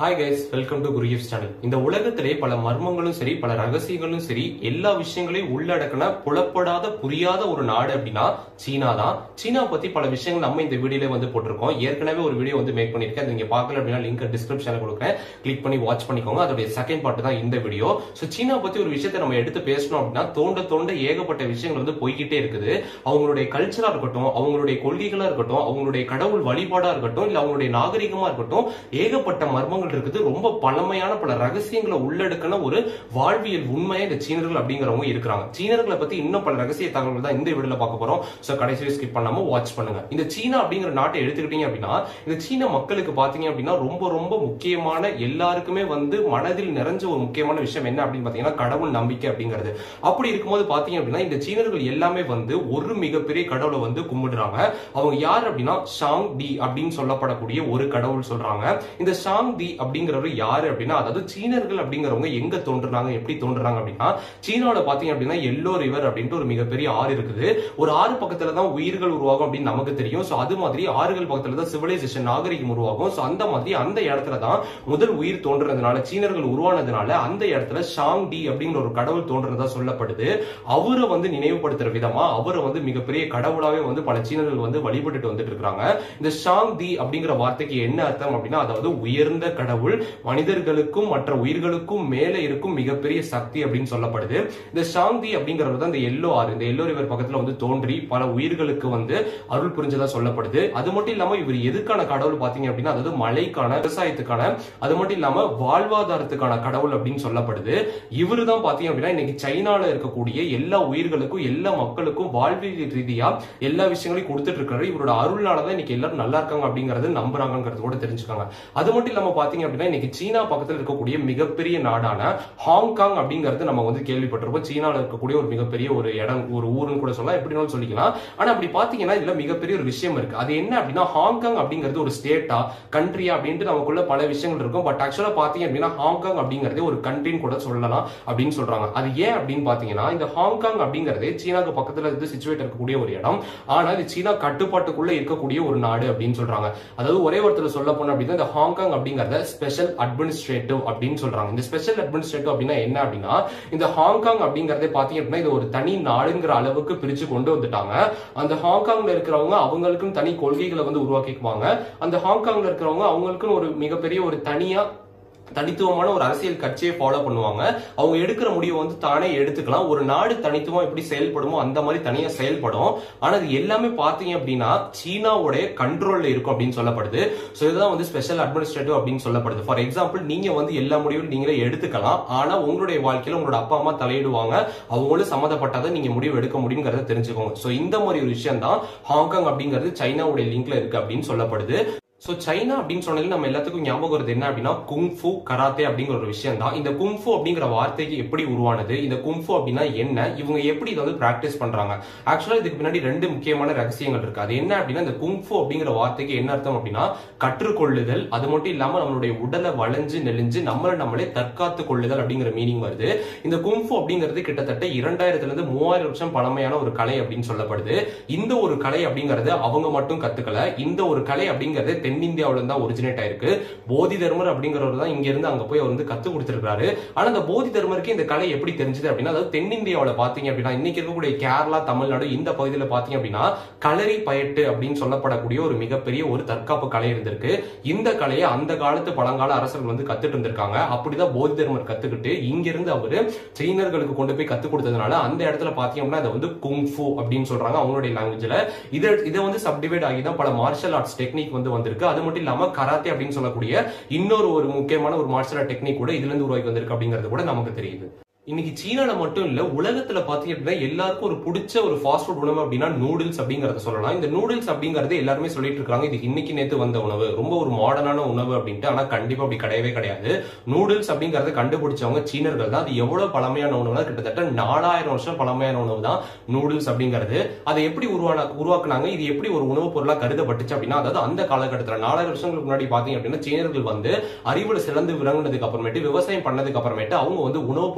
hi guys welcome to குருகிஃப்ட் channel இந்த உலகத்திலே பல மர்மங்களும் சரி பல ரகசியங்களும் சரி எல்லா விஷயங்களையும் உள்ளடக்கின புலப்படாத புரியாத ஒரு நாடு அப்படின்னா சீனா தான் சீனா பத்தி பல விஷயங்கள் நம்ம இந்த வீடியோல வந்து போட்டிருக்கோம் ஏற்கனவே ஒரு வீடியோ வந்து மேக் பண்ணிருக்கேன் அது நீங்க பார்க்கல அப்படின்னா லிங்க் டிஸ்கிரிப்ஷன்ல கொடுக்குறேன் கிளிக் பண்ணி வாட்ச் பண்ணிக்கோங்க அதோட செகண்ட் பார்ட் தான் இந்த வீடியோ ஸோ சீனா பத்தி ஒரு விஷயத்தை நம்ம எடுத்து பேசணும் அப்படின்னா தோண்ட தோண்ட ஏகப்பட்ட விஷயங்கள் வந்து போய்கிட்டே இருக்குது அவங்களுடைய கல்ச்சரா இருக்கட்டும் அவங்களுடைய கொள்கைகளா இருக்கட்டும் அவங்களுடைய கடவுள் வழிபாடா இருக்கட்டும் இல்ல அவங்களுடைய நாகரிகமா இருக்கட்டும் ஏகப்பட்ட மர்மங்கள் இருக்குது ரொம்ப பழமையான பல ரகசியங்களை உள்ளடக்கின ஒரு வாழ்வியல் உண்மையா இந்த சீனர்கள் அப்படிங்கிறவங்க இருக்கிறாங்க சீனர்களை பத்தி இன்னும் பல ரகசிய தகவல்கள் தான் இந்த வீடியோல பார்க்க போறோம் சோ கடைசி ஸ்கிப் பண்ணாம வாட்ச் பண்ணுங்க இந்த சீனா அப்படிங்கிற நாட்டை எடுத்துக்கிட்டீங்க அப்படின்னா இந்த சீன மக்களுக்கு பாத்தீங்க அப்படின்னா ரொம்ப ரொம்ப முக்கியமான எல்லாருக்குமே வந்து மனதில் நிறைஞ்ச ஒரு முக்கியமான விஷயம் என்ன அப்படின்னு பாத்தீங்கன்னா கடவுள் நம்பிக்கை அப்படிங்கிறது அப்படி இருக்கும்போது பாத்தீங்க அப்படின்னா இந்த சீனர்கள் எல்லாமே வந்து ஒரு மிகப்பெரிய கடவுளை வந்து கும்பிடுறாங்க அவங்க யார் அப்படின்னா ஷாங் டி அப்படின்னு சொல்லப்படக்கூடிய ஒரு கடவுள் சொல்றாங்க இந்த ஷாங் தி அப்படிங்கிறவர் யாரு அப்படின்னா அதாவது சீனர்கள் அப்படிங்கிறவங்க எங்க தோன்றுறாங்க எப்படி தோன்றுறாங்க அப்படின்னா சீனாவோட பாத்தீங்க அப்படின்னா எல்லோ ரிவர் அப்படின்ட்டு ஒரு மிகப்பெரிய ஆறு இருக்குது ஒரு ஆறு பக்கத்துல தான் உயிர்கள் உருவாகும் அப்படின்னு நமக்கு தெரியும் சோ அது மாதிரி ஆறுகள் பக்கத்துல தான் சிவிலைசேஷன் நாகரிகம் உருவாகும் சோ அந்த மாதிரி அந்த இடத்துல தான் முதல் உயிர் தோன்றதுனால சீனர்கள் உருவானதுனால அந்த இடத்துல ஷாங் டி அப்படிங்கிற ஒரு கடவுள் தோன்றதா சொல்லப்படுது அவரை வந்து நினைவுபடுத்துற விதமா அவரை வந்து மிகப்பெரிய கடவுளாவே வந்து பல சீனர்கள் வந்து வழிபட்டுட்டு வந்துட்டு இருக்காங்க இந்த ஷாங் தி அப்படிங்கிற வார்த்தைக்கு என்ன அர்த்தம் அப்படின்னா அதாவது உயர்ந்த கடவுள் மனிதர்களுக்கும் மற்ற உயிர்களுக்கும் மேலே இருக்கும் மிகப்பெரிய சக்தி அப்படின்னு சொல்லப்படுது இந்த ஷாங் தி அப்படிங்கிறது தான் இந்த எல்லோ ஆறு இந்த எல்லோ ரிவர் பக்கத்துல வந்து தோன்றி பல உயிர்களுக்கு வந்து அருள் புரிஞ்சதா சொல்லப்படுது அது மட்டும் இல்லாம இவர் எதுக்கான கடவுள் பாத்தீங்க அப்படின்னா அதாவது மழைக்கான விவசாயத்துக்கான அது மட்டும் இல்லாம வாழ்வாதாரத்துக்கான கடவுள் அப்படின்னு சொல்லப்படுது இவரு தான் பாத்தீங்க அப்படின்னா இன்னைக்கு சைனால இருக்கக்கூடிய எல்லா உயிர்களுக்கும் எல்லா மக்களுக்கும் வாழ்வியல் ரீதியா எல்லா விஷயங்களையும் கொடுத்துட்டு இருக்காரு இவரோட அருள்னாலதான் இன்னைக்கு எல்லாரும் நல்லா இருக்காங்க அப்படிங்கறது நம்புறாங்கிறது கூட தெரிஞ்சுக்காங்க அது மட்டும் இல்லாம பாத்தீங்க அப்படின்னா இன்னைக்கு சீனா பக்கத்துல இருக்கக்கூடிய மிகப்பெரிய நாடான ஹாங்காங் அப்படிங்கிறது நம்ம வந்து கேள்விப்பட்டிருப்போம் சீனால இருக்கக்கூடிய ஒரு மிகப்பெரிய ஒரு இடம் ஒரு ஊருன்னு கூட சொல்லலாம் எப்படினாலும் சொல்லிக்கலாம் ஆனா அப்படி பாத்தீங்கன்னா இதுல மிகப்பெரிய ஒரு விஷயம் இருக்கு அது என்ன அப்படின்னா ஹாங்காங் அப்படிங்கிறது ஒரு ஸ்டேட்டா கண்ட்ரியா அப்படின்ட்டு நமக்குள்ள பல விஷயங்கள் இருக்கும் பட் ஆக்சுவலா பாத்தீங்க அப்படின்னா ஹாங்காங் அப்படிங்கறதே ஒரு கண்ட்ரின்னு கூட சொல்லலாம் அப்படின்னு சொல்றாங்க அது ஏன் அப்படின்னு பாத்தீங்கன்னா இந்த ஹாங்காங் அப்படிங்கறதே சீனாக்கு பக்கத்துல இருந்து சிச்சுவேட் இருக்கக்கூடிய ஒரு இடம் ஆனா இது சீனா கட்டுப்பாட்டுக்குள்ள இருக்கக்கூடிய ஒரு நாடு அப்படின்னு சொல்றாங்க அதாவது ஒரே ஒருத்தர் சொல்ல போனோம் அப்படின்னா இந்த ஹாங்காங் அப்படிங்கறத ஸ்பெஷல் அட்மினிஸ்ட்ரேட்டிவ் அப்படின்னு சொல்றாங்க இந்த ஸ்பெஷல் அட்மினிஸ்ட்ரேட்டிவ் அப்படின்னா என்ன அப்படின்னா இந்த ஹாங்காங் அப்படிங்கறதே பாத்தீங்க அப்படின்னா இது ஒரு தனி நாடுங்கிற அளவுக்கு பிரிச்சு கொண்டு வந்துட்டாங்க அந்த ஹாங்காங்ல இருக்கிறவங்க அவங்களுக்கும் தனி கொள்கைகளை வந்து உருவாக்கிக்குவாங்க அந்த ஹாங்காங்ல இருக்கிறவங்க அவங்களுக்குன்னு ஒரு மிகப்பெரிய ஒரு தனியா தனித்துவமான ஒரு அரசியல் கட்சியை ஃபாலோ பண்ணுவாங்க அவங்க எடுக்கிற முடிவை வந்து தானே எடுத்துக்கலாம் ஒரு நாடு தனித்துவம் எப்படி செயல்படுமோ அந்த மாதிரி தனியா செயல்படும் ஆனா இது எல்லாமே பாத்தீங்க அப்படின்னா சீனாவுடைய கண்ட்ரோல்ல இருக்கும் அப்படின்னு சொல்லப்படுது சோ இதுதான் வந்து ஸ்பெஷல் அட்மினிஸ்ட்ரேட்டிவ் அப்படின்னு சொல்லப்படுது ஃபார் எக்ஸாம்பிள் நீங்க வந்து எல்லா முடிவும் நீங்களே எடுத்துக்கலாம் ஆனா உங்களுடைய வாழ்க்கையில உங்களோட அப்பா அம்மா தலையிடுவாங்க அவங்களும் சம்மந்தப்பட்டதை நீங்க முடிவு எடுக்க முடியுங்கிறத தெரிஞ்சுக்கோங்க சோ இந்த மாதிரி ஒரு விஷயம் தான் ஹாங்காங் அப்படிங்கிறது சைனாவுடைய லிங்க்ல இருக்கு அப்படின்னு சொல்லப்படுது சோ சைனா அப்படின்னு சொன்னதுல நம்ம எல்லாத்துக்கும் ஞாபகம் வருது என்ன அப்படின்னா குங்ஃபு கராத்தே அப்படிங்கிற ஒரு விஷயம் தான் இந்த குங்ஃபு அப்படிங்கிற வார்த்தைக்கு எப்படி உருவானது இந்த குங்ஃபு அப்படின்னா என்ன இவங்க எப்படி இதை வந்து பிராக்டிஸ் பண்றாங்க ஆக்சுவலா இதுக்கு பின்னாடி ரெண்டு முக்கியமான ரகசியங்கள் இருக்கு அது என்ன அப்படின்னா இந்த குங்ஃபு அப்படிங்கிற வார்த்தைக்கு என்ன அர்த்தம் அப்படின்னா கற்றுக்கொள்ளுதல் அது மட்டும் இல்லாம நம்மளுடைய உடலை வளைஞ்சு நெளிஞ்சு நம்மளை நம்மளே தற்காத்து கொள்ளுதல் அப்படிங்கிற மீனிங் வருது இந்த குங்ஃபு அப்படிங்கிறது கிட்டத்தட்ட இரண்டாயிரத்துல இருந்து மூவாயிரம் வருஷம் பழமையான ஒரு கலை அப்படின்னு சொல்லப்படுது இந்த ஒரு கலை அப்படிங்கறது அவங்க மட்டும் கத்துக்கல இந்த ஒரு கலை அப்படிங்கிறது தென்னிந்தியாவில தான் ஒரிஜினேட் ஆயிருக்கு போதி தர்மர் அப்படிங்கிறவர் தான் இங்க இருந்து அங்க போய் அவர் வந்து கத்து கொடுத்திருக்காரு ஆனா அந்த போதி தர்மருக்கு இந்த கலை எப்படி தெரிஞ்சது அப்படின்னா அதாவது தென்னிந்தியாவில பாத்தீங்க அப்படின்னா இன்னைக்கு இருக்கக்கூடிய கேரளா தமிழ்நாடு இந்த பகுதியில பாத்தீங்க அப்படின்னா களரி பயட்டு அப்படின்னு சொல்லப்படக்கூடிய ஒரு மிகப்பெரிய ஒரு தற்காப்பு கலை இருந்திருக்கு இந்த கலையை அந்த காலத்து பழங்கால அரசர்கள் வந்து கத்துட்டு இருந்திருக்காங்க அப்படிதான் போதி தர்மர் கத்துக்கிட்டு இங்க இருந்து அவரு சீனர்களுக்கு கொண்டு போய் கத்து கொடுத்ததுனால அந்த இடத்துல பாத்தீங்க அப்படின்னா அதை வந்து குங்ஃபு அப்படின்னு சொல்றாங்க அவங்களுடைய லாங்குவேஜ்ல இதை இதை வந்து சப்டிவைட் ஆகி தான் பல மார்ஷல் ஆர்ட்ஸ் டெக்னிக் வந்து வந்திருக்கு அது மட்டும் இல்லாம கராத்தே அப்படின்னு சொல்லக்கூடிய இன்னொரு ஒரு முக்கியமான ஒரு மார்ஷல் ஆர்ட் டெக்னிக் கூட இதுல இருந்து உருவாக்கி வந்திருக்கு அப்படிங்கிறது கூட நமக்கு தெரியுது இன்னைக்கு சீனால மட்டும் இல்ல உலகத்துல பாத்தீங்க அப்படின்னா எல்லாருக்கும் ஒரு பிடிச்ச ஒரு ஃபாஸ்ட் ஃபுட் உணவு அப்படின்னா நூடுல்ஸ் அப்படிங்கறத சொல்லலாம் இந்த நூடுல்ஸ் அப்படிங்கறது எல்லாருமே சொல்லிட்டு இருக்காங்க இது இன்னைக்கு நேத்து வந்த உணவு ரொம்ப ஒரு மாடர்னான உணவு அப்படின்ட்டு ஆனா கண்டிப்பா அப்படி கிடையவே கிடையாது நூடுல்ஸ் அப்படிங்கறத கண்டுபிடிச்சவங்க சீனர்கள் தான் அது எவ்வளவு பழமையான உணவுனா கிட்டத்தட்ட நாலாயிரம் வருஷம் பழமையான உணவு தான் நூடுல்ஸ் அப்படிங்கிறது அதை எப்படி உருவான உருவாக்குனாங்க இது எப்படி ஒரு உணவுப் பொருளா கருதப்பட்டுச்சு அப்படின்னா அதாவது அந்த காலகட்டத்துல நாலாயிரம் வருஷங்களுக்கு முன்னாடி பாத்தீங்க அப்படின்னா சீனர்கள் வந்து அறிவுல சிறந்து விளங்குனதுக்கு அப்புறமேட்டு விவசாயம் பண்ணதுக்கு அப்புறமேட்டு அவங்க வந்து உணவுப் பொருட்களை வந்து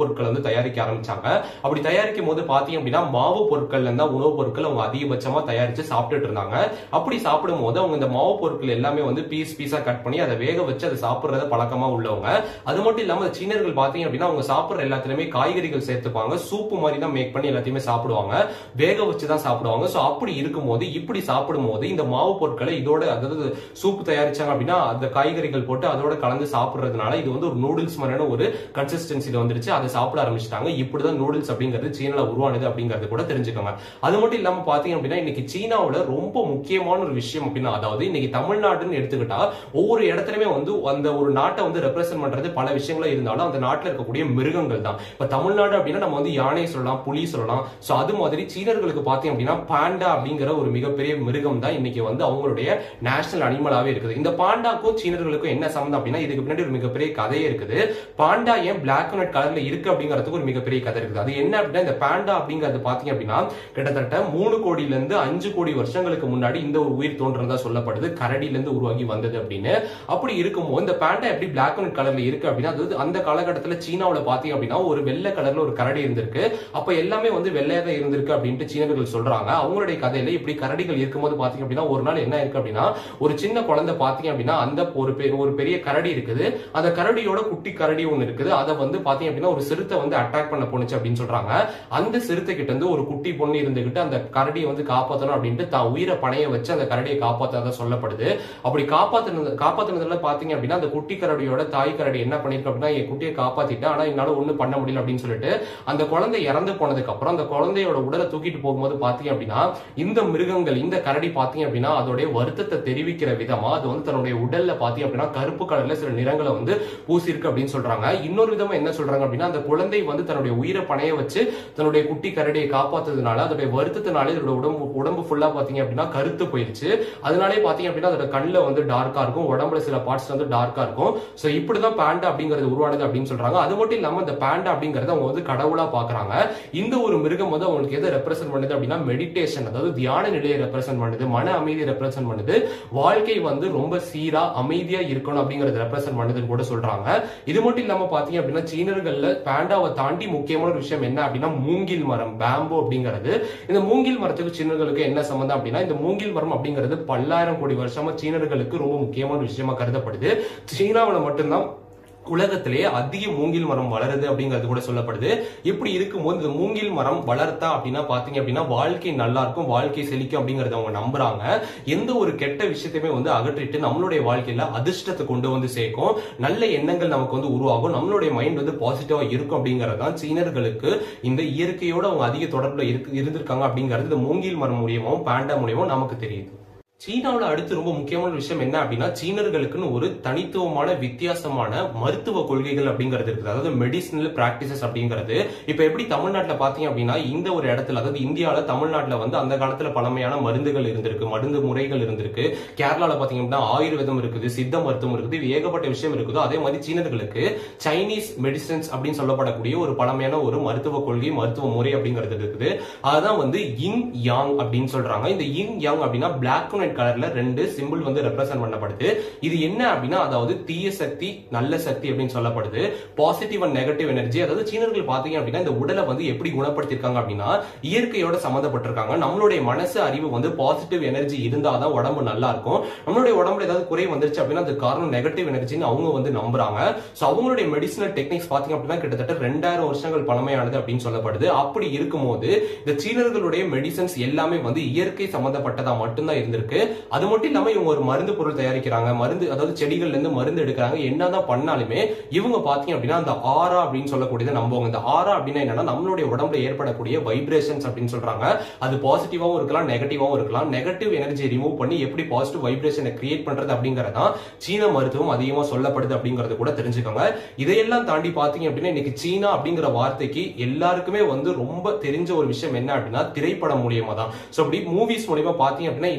வந்து தயாரிக்க ஆரம்பிச்சாங்க அப்படி தயாரிக்கும் போது பாத்தீங்க அப்படின்னா மாவு பொருட்கள்ல இருந்தா உணவுப் பொருட்கள் அவங்க அதிகபட்சமா தயாரிச்சு சாப்பிட்டுட்டு இருந்தாங்க அப்படி சாப்பிடும் போது அவங்க இந்த மாவு பொருட்கள் எல்லாமே வந்து பீஸ் பீஸா கட் பண்ணி அதை வேக வச்சு அதை சாப்பிடுறத பழக்கமா உள்ளவங்க அது மட்டும் இல்லாம இந்த சீனர்கள் பாத்தீங்க அப்படின்னா அவங்க சாப்பிடுற எல்லாத்துலயுமே காய்கறிகள் சேர்த்துப்பாங்க சூப்பு மாதிரி தான் மேக் பண்ணி எல்லாத்தையுமே சாப்பிடுவாங்க வேக வச்சு தான் சாப்பிடுவாங்க சோ அப்படி இருக்கும்போது இப்படி சாப்பிடும் போது இந்த மாவு பொருட்களை இதோட அதாவது சூப் தயாரிச்சாங்க அப்படின்னா அந்த காய்கறிகள் போட்டு அதோட கலந்து சாப்பிடுறதுனால இது வந்து ஒரு நூடுல்ஸ் மாதிரியான ஒரு கன்சிஸ்டன்சில வந்துருச்சு அதை சாப்பிட ஆரம்பிச்சிட்டாங்க இப்படிதான் நூடுல்ஸ் அப்படிங்கிறது சீனால உருவானது அப்படிங்கறது கூட தெரிஞ்சுக்கோங்க அது மட்டும் இல்லாம பாத்தீங்க அப்படின்னா இன்னைக்கு சீனாவுல ரொம்ப முக்கியமான ஒரு விஷயம் அப்படின்னா அதாவது இன்னைக்கு தமிழ்நாடுன்னு எடுத்துக்கிட்டா ஒவ்வொரு இடத்துலயுமே வந்து அந்த ஒரு நாட்டை வந்து ரெப்ரசென்ட் பண்றது பல விஷயங்களா இருந்தாலும் அந்த நாட்டுல இருக்கக்கூடிய மிருகங்கள் தான் இப்ப தமிழ்நாடு அப்படின்னா நம்ம வந்து யானை சொல்லலாம் புலி சொல்லலாம் சோ அது மாதிரி சீனர்களுக்கு பாத்தீங்க அப்படின்னா பாண்டா அப்படிங்கிற ஒரு மிகப்பெரிய மிருகம் தான் இன்னைக்கு வந்து அவங்களுடைய நேஷனல் அனிமலாவே இருக்குது இந்த பாண்டாக்கும் சீனர்களுக்கும் என்ன சம்மந்தம் அப்படின்னா இதுக்கு பின்னாடி ஒரு மிகப்பெரிய கதையே இருக்குது பாண்டா ஏன் பிளாக் அண்ட் ஒயிட் கலர்ல இருக்கு அப்படிங்கிறதுக்கு ஒரு மிகப்பெரிய கதை இருக்குது அது என்ன அப்படின்னா இந்த பாண்டா அப்படிங்கிறது பாத்தீங்க அப்படின்னா கிட்டத்தட்ட மூணு கோடியில இருந்து அஞ்சு கோடி வருஷங்களுக்கு முன்னாடி இந்த ஒரு உயிர் தோன்றதா சொல்லப்படுது கரடியில இருந்து உருவாகி வந்தது அப்படின்னு அப்படி இருக்கும்போது இந்த பாண்டா எப்படி பிளாக் அண்ட் கலர்ல இருக்கு அப்படின்னா அதாவது அந்த காலகட்டத்துல சீனாவுல பாத்தீங்க அப்படின்னா ஒரு வெள்ளை கலர்ல ஒரு கரடி இருந்திருக்கு அப்ப எல்லாமே வந்து வெள்ளையா தான் இருந்திருக்கு அப்படின்ட்டு சீனர்கள் சொல்றாங்க அவங்களுடைய கதையில இப்படி கரடிகள் இருக்கும்போது பாத்தீங்க அப்படின்னா ஒரு நாள் என்ன இருக்கு அப்படின்னா ஒரு சின்ன குழந்தை பாத்தீங்க அப்படின்னா அந்த ஒரு பெ- ஒரு பெரிய கரடி இருக்குது அந்த கரடியோட குட்டி கரடி ஒண்ணு இருக்குது அதை வந்து பாத்தீங்க அப்படின்னா ஒரு சிறுத்தை வந்து அட்டாக் பண்ண போனுச்சு அப்படின்னு சொல்றாங்க அந்த சிறுத்தை கிட்ட இருந்து ஒரு குட்டி பொண்ணு இருந்துகிட்டு அந்த கரடியை வந்து காப்பாத்தணும் அப்படின்ட்டு தான் உயிரை பணைய வச்சு அந்த கரடியை காப்பாத்தாத சொல்லப்படுது அப்படி காப்பாத்தினது காப்பாத்தினதுல பாத்தீங்க அப்படின்னா அந்த குட்டி கரடியோட தாய் கரடி என்ன பண்ணிருக்கு அப்படின்னா என் குட்டியை காப்பாத்திட்டேன் ஆனா என்னால ஒண்ணும் பண்ண முடியல அப்படின்னு சொல்லிட்டு அந்த குழந்தை இறந்து போனதுக்கு அப்புறம் அந்த குழந்தையோட உடலை தூக்கிட்டு போகும்போது பாத்தீங்க அப்படின்னா இந்த மிருகங்கள் இந்த கரடி பாத்தீங்க அப்படின்னா அதோடைய வருத்தத்தை தெரிவிக்கிற விதமா அது வந்து தன்னுடைய உடல்ல பாத்தீங்க அப்படின்னா கருப்பு கலர்ல சில நிறங்களை வந்து பூசிருக்கு அப்படின்னு சொல்றாங்க இன்னொரு விதமா என்ன சொல்றாங்க அப்படின்னா அந்த குழந்தை வந்து தன்னுடைய உயிரை பணைய வச்சு தன்னுடைய குட்டி கரடியை காப்பாத்துறதுனால அதோடைய வருத்தத்தினாலே இதோட உடம்பு உடம்பு ஃபுல்லா பாத்தீங்க அப்படின்னா கருத்து போயிருச்சு அதனாலே பாத்தீங்க அப்படின்னா அதோட கண்ணுல வந்து டார்க்கா இருக்கும் உடம்புல சில பார்ட்ஸ் வந்து டார்க்கா இருக்கும் சோ இப்படிதான் பேண்டா அப்படிங்கிறது உருவானது அப்படின்னு சொல்றாங்க அது மட்டும் இல்லாம இந்த பேண்டா அப்படிங்கறது அவங்க வந்து கடவுளா பாக்குறாங்க இந்த ஒரு மிருகம் வந்து அவங்களுக்கு எதை ரெப்ரசென்ட் பண்ணுது அப்படின்னா மெடிடேஷன் அதாவது தியான நிலையை ரெப்ரசென்ட் பண்ணுது மன அமைதியை ரெப்ரசென்ட் பண்ணுது வாழ்க்கை வந்து ரொம்ப சீரா அமைதியா இருக்கணும் அப்படிங்கறத ரெப்ரசென்ட் பண்ணுதுன்னு கூட சொல்றாங்க இது மட்டும் இல்லாம பாத்தீங்க அப்படின்னா சீனர்கள்ல பேண்டாவை தாண்டி முக்கியமான ஒரு விஷயம் என்ன அப்படின்னா மூங்கில் மரம் பேம்போ அப்படிங்கிறது இந்த மூங்கில் மரத்துக்கு சீனர்களுக்கு என்ன சம்பந்தம் அப்படின்னா இந்த மூங்கில் மரம் அப்படிங்கிறது பல்லாயிரம் கோடி வருஷமா சீனர்களுக்கு ரொம்ப முக்கியமான ஒரு விஷயமா கருதப்படுது சீனாவுல மட்டும்தான் உலகத்திலேயே அதிக மூங்கில் மரம் வளருது அப்படிங்கிறது கூட சொல்லப்படுது இப்படி இருக்கும்போது இந்த மூங்கில் மரம் வளர்த்தா அப்படின்னா பாத்தீங்க அப்படின்னா வாழ்க்கை நல்லா இருக்கும் வாழ்க்கை செழிக்கும் அப்படிங்கறத அவங்க நம்புறாங்க எந்த ஒரு கெட்ட விஷயத்தையுமே வந்து அகற்றிட்டு நம்மளுடைய வாழ்க்கையில அதிர்ஷ்டத்தை கொண்டு வந்து சேர்க்கும் நல்ல எண்ணங்கள் நமக்கு வந்து உருவாகும் நம்மளுடைய மைண்ட் வந்து பாசிட்டிவா இருக்கும் அப்படிங்கறது தான் சீனர்களுக்கு இந்த இயற்கையோட அவங்க அதிக தொடர்புல இருக்கு இருந்திருக்காங்க அப்படிங்கிறது இந்த மூங்கில் மரம் மூலியமாவும் பேண்டா மூலியமாவும் நமக்கு தெரியுது சீனாவுல அடுத்து ரொம்ப முக்கியமான விஷயம் என்ன அப்படின்னா சீனர்களுக்குன்னு ஒரு தனித்துவமான வித்தியாசமான மருத்துவ கொள்கைகள் அப்படிங்கிறது இருக்குது அதாவது மெடிசினல் பிராக்டிசஸ் அப்படிங்கிறது இப்ப எப்படி தமிழ்நாட்டுல பாத்தீங்க அப்படின்னா இந்த ஒரு இடத்துல அதாவது இந்தியால தமிழ்நாட்டுல வந்து அந்த காலத்துல பழமையான மருந்துகள் இருந்திருக்கு மருந்து முறைகள் இருந்திருக்கு கேரளால பாத்தீங்க அப்படின்னா ஆயுர்வேதம் இருக்குது சித்த மருத்துவம் இருக்குது இது ஏகப்பட்ட விஷயம் இருக்குதோ அதே மாதிரி சீனர்களுக்கு சைனீஸ் மெடிசன்ஸ் அப்படின்னு சொல்லப்படக்கூடிய ஒரு பழமையான ஒரு மருத்துவ கொள்கை மருத்துவ முறை அப்படிங்கிறது இருக்குது அதுதான் வந்து இங் யாங் அப்படின்னு சொல்றாங்க இந்த இங் யாங் அப்படின்னா பிளாக் அண்ட் ஒயிட் கலர்ல ரெண்டு சிம்பிள் வந்து ரெப்ரசென்ட் பண்ணப்படுது இது என்ன அப்படின்னா அதாவது தீய சக்தி நல்ல சக்தி அப்படின்னு சொல்லப்படுது பாசிட்டிவ் அண்ட் நெகட்டிவ் எனர்ஜி அதாவது சீனர்கள் பாத்தீங்க அப்படின்னா இந்த உடலை வந்து எப்படி குணப்படுத்திருக்காங்க அப்படின்னா இயற்கையோட சம்மந்தப்பட்டிருக்காங்க நம்மளுடைய மனசு அறிவு வந்து பாசிட்டிவ் எனர்ஜி இருந்தாதான் உடம்பு நல்லா இருக்கும் நம்மளுடைய உடம்புல ஏதாவது குறை வந்துருச்சு அப்படின்னா அது காரணம் நெகட்டிவ் எனர்ஜின்னு அவங்க வந்து நம்புறாங்க சோ அவங்களுடைய மெடிசினல் டெக்னிக்ஸ் பாத்தீங்க அப்படின்னா கிட்டத்தட்ட ரெண்டாயிரம் வருஷங்கள் பழமையானது அப்படின்னு சொல்லப்படுது அப்படி இருக்கும்போது இந்த சீனர்களுடைய மெடிசன்ஸ் எல்லாமே வந்து இயற்கை சம்பந்தப்பட்டதா மட்டும்தான் இருந்திருக்கு அது மட்டும் இல்லாம இவங்க ஒரு மருந்து பொருள் தயாரிக்கிறாங்க மருந்து அதாவது செடிகள்ல இருந்து மருந்து எடுக்கிறாங்க என்னதான் பண்ணாலுமே இவங்க பாத்தீங்க அப்படின்னா அந்த ஆரா அப்படின்னு சொல்லக்கூடியதை நம்புவாங்க இந்த ஆரா அப்படின்னா என்னன்னா நம்மளுடைய உடம்புல ஏற்படக்கூடிய வைப்ரேஷன்ஸ் அப்படின்னு சொல்றாங்க அது பாசிட்டிவாவும் இருக்கலாம் நெகட்டிவாவும் இருக்கலாம் நெகட்டிவ் எனர்ஜி ரிமூவ் பண்ணி எப்படி பாசிட்டிவ் வைப்ரேஷனை கிரியேட் பண்றது அப்படிங்கறதான் சீன மருத்துவம் அதிகமா சொல்லப்படுது அப்படிங்கறது கூட தெரிஞ்சுக்கோங்க இதையெல்லாம் தாண்டி பாத்தீங்க அப்படின்னா இன்னைக்கு சீனா அப்படிங்கிற வார்த்தைக்கு எல்லாருக்குமே வந்து ரொம்ப தெரிஞ்ச ஒரு விஷயம் என்ன அப்படின்னா திரைப்படம் மூலியமா தான் சோ அப்படி மூவிஸ் மூலியமா பாத்தீங்க அப்படின்னா இன்னைக்கு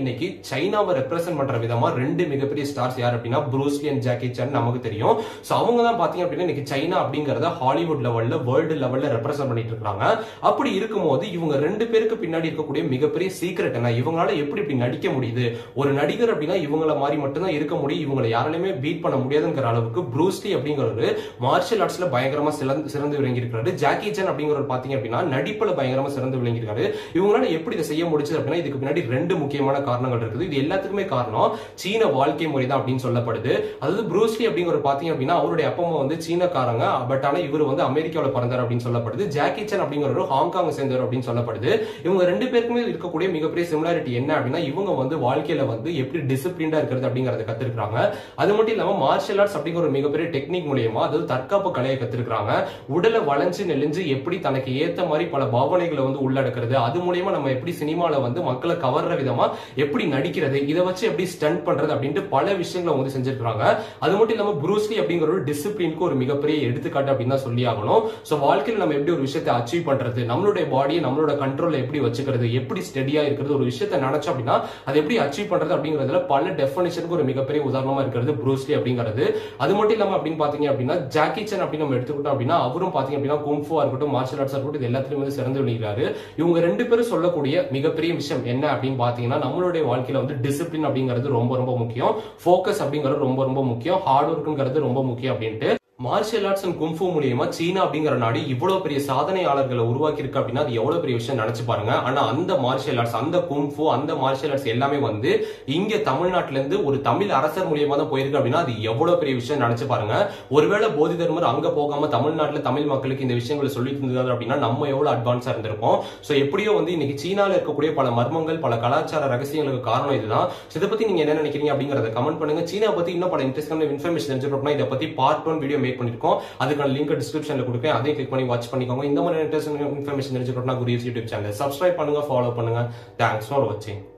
சைனாவை ரெப்ரசென்ட் பண்ற விதமா ரெண்டு மிகப்பெரிய ஸ்டார்ஸ் யார் அப்படின்னா ப்ரூஸ்லி அண்ட் ஜாக்கி சான் நமக்கு தெரியும் சோ அவங்க தான் பாத்தீங்க அப்படின்னா இன்னைக்கு சைனா அப்படிங்கறத ஹாலிவுட் லெவல்ல வேர்ல்டு லெவல்ல ரெப்ரசென்ட் பண்ணிட்டு இருக்காங்க அப்படி இருக்கும்போது இவங்க ரெண்டு பேருக்கு பின்னாடி இருக்கக்கூடிய மிகப்பெரிய சீக்ரெட் என்ன இவங்களால எப்படி இப்படி நடிக்க முடியுது ஒரு நடிகர் அப்படின்னா இவங்கள மாதிரி மட்டும்தான் இருக்க முடியும் இவங்களை யாராலையுமே பீட் பண்ண முடியாதுங்கிற அளவுக்கு ப்ரூஸ்லி அப்படிங்கிறவர் மார்ஷியல் ஆர்ட்ஸ்ல பயங்கரமா சிறந்து சிறந்து விளங்கி இருக்காரு ஜாக்கி சான் அப்படிங்கிறவர் பாத்தீங்க அப்படின்னா நடிப்புல பயங்கரமா சிறந்து விளங்கி இருக்காரு இவங்களால எப்படி இதை செய்ய முடிச்சது அப்படின்னா இதுக்கு பின்னாடி ரெண்டு முக்கியமான காரணங்கள் இருக்குது இது எல்லாத்துக்குமே காரணம் சீன வாழ்க்கை முறை தான் அப்படின்னு சொல்லப்படுது அதாவது ப்ரூஸ்லி அப்படிங்கிற பாத்தீங்க அப்படின்னா அவருடைய அப்பா அம்மா வந்து சீனக்காரங்க பட் ஆனா இவர் வந்து அமெரிக்காவில் பிறந்தார் அப்படின்னு சொல்லப்படுது ஜாக்கி சான் அப்படிங்கிறவர் ஹாங்காங் சேர்ந்தவர் அப்படின்னு சொல்லப்படுது இவங்க ரெண்டு பேருக்குமே இருக்கக்கூடிய மிகப்பெரிய சிமிலாரிட்டி என்ன அப்படின்னா இவங்க வந்து வாழ்க்கையில வந்து எப்படி டிசிப்ளின்டா இருக்கிறது அப்படிங்கறத கத்துருக்காங்க அது மட்டும் இல்லாம மார்ஷியல் ஆர்ட்ஸ் அப்படிங்கிற ஒரு மிகப்பெரிய டெக்னிக் மூலியமா அதாவது தற்காப்பு கலையை கத்துருக்காங்க உடலை வளைஞ்சு நெளிஞ்சு எப்படி தனக்கு ஏத்த மாதிரி பல பாவனைகளை வந்து உள்ளடக்கிறது அது மூலியமா நம்ம எப்படி சினிமால வந்து மக்களை கவர்ற விதமா எப்படி நடிக்கிறது இதை வச்சு எப்படி ஸ்டண்ட் பண்றது அப்படின்ட்டு பல விஷயங்களை அவங்க வந்து செஞ்சிருக்காங்க அது மட்டும் இல்லாம ப்ரூஸ்லி அப்படிங்கிற ஒரு டிசிப்ளினுக்கு ஒரு மிகப்பெரிய எடுத்துக்காட்டு அப்படின்னு தான் சொல்லி ஆகணும் சோ வாழ்க்கையில் நம்ம எப்படி ஒரு விஷயத்தை அச்சீவ் பண்றது நம்மளுடைய பாடியை நம்மளோட கண்ட்ரோல்ல எப்படி வச்சுக்கிறது எப்படி ஸ்டெடியா இருக்கிறது ஒரு விஷயத்தை நினைச்சோம் அப்படின்னா அதை எப்படி அச்சீவ் பண்றது அப்படிங்கறதுல பல டெஃபினேஷனுக்கு ஒரு மிகப்பெரிய உதாரணமா இருக்கிறது ப்ரூஸ்லி அப்படிங்கிறது அது மட்டும் இல்லாம அப்படின்னு பாத்தீங்க அப்படின்னா ஜாக்கி சான் அப்படின்னு நம்ம எடுத்துக்கிட்டோம் அப்படின்னா அவரும் பாத்தீங்க அப்படின்னா கும்ஃபுவா இருக்கட்டும் மார்ஷல் ஆர்ட்ஸ் இருக்கட்டும் இது எல்லாத்துலயும் வந்து சிறந்து விளைகிறாரு இவங்க ரெண்டு பேரும் சொல்லக்கூடிய மிகப்பெரிய விஷயம் என்ன அப்படின்னு பாத்தீங்கன்னா நம்மளுடைய வாழ்க்கையில வந்து டிசிப்ளின் அப்படிங்கிறது ரொம்ப ரொம்ப முக்கியம் ஃபோக்கஸ் அப்படிங்கிறது ரொம்ப ரொம்ப முக்கியம் ஹார்ட் ஒர்க்குங்கிறது ரொம்ப முக்கியம் அப்படின்ட்டு மார்ஷியல் ஆர்ட்ஸ் அண்ட் கும்ஃபு மூலியமா சீனா அப்படிங்கிற நாடு இவ்வளவு பெரிய சாதனையாளர்களை உருவாக்கி இருக்கு அப்படின்னா அது எவ்வளவு பெரிய விஷயம் நினைச்சு பாருங்க ஆனா அந்த மார்ஷியல் ஆர்ட்ஸ் அந்த கும்ஃபு அந்த மார்ஷியல் ஆர்ட்ஸ் எல்லாமே வந்து இங்க தமிழ்நாட்டுல இருந்து ஒரு தமிழ் அரசர் மூலியமா தான் போயிருக்கு அப்படின்னா அது எவ்வளவு பெரிய விஷயம் நினைச்சு பாருங்க ஒருவேளை போதி தர்மர் அங்க போகாம தமிழ்நாட்டுல தமிழ் மக்களுக்கு இந்த விஷயங்களை சொல்லி தந்தாரு அப்படின்னா நம்ம எவ்வளவு அட்வான்ஸா இருந்திருப்போம் சோ எப்படியோ வந்து இன்னைக்கு சீனால இருக்கக்கூடிய பல மர்மங்கள் பல கலாச்சார ரகசியங்களுக்கு காரணம் இதுதான் So இதை பத்தி நீங்க என்ன நினைக்கிறீங்க அப்படிங்கறத கமெண்ட் பண்ணுங்க சீனா பத்தி இன்னும் பல இன்ட்ரெஸ்டான இன்ஃபர்மேஷன் தெரிஞ்சுக்கணும் இதை பத்தி பார்ட் ஒன் வீடியோ மேக் பண்ணிருக்கோம் அதுக்கான லிங்க் டிஸ்கிரிப்ஷன்ல கொடுப்பேன் அதையும் கிளிக் பண்ணி வாட்ச் பண்ணிக்கோங்க இந்த மாதிரி இன்ட்ரெஸ்ட் இன்ஃபர்மேஷன் தெரிஞ்சுக்கணும்னா குரு யூடியூப் சேனல் சப்ஸ்கிரைப் பண்ணுங்க ஃபாலோ பண்ணுங்க தேங்க்ஸ் ஃபார் வாட்சிங்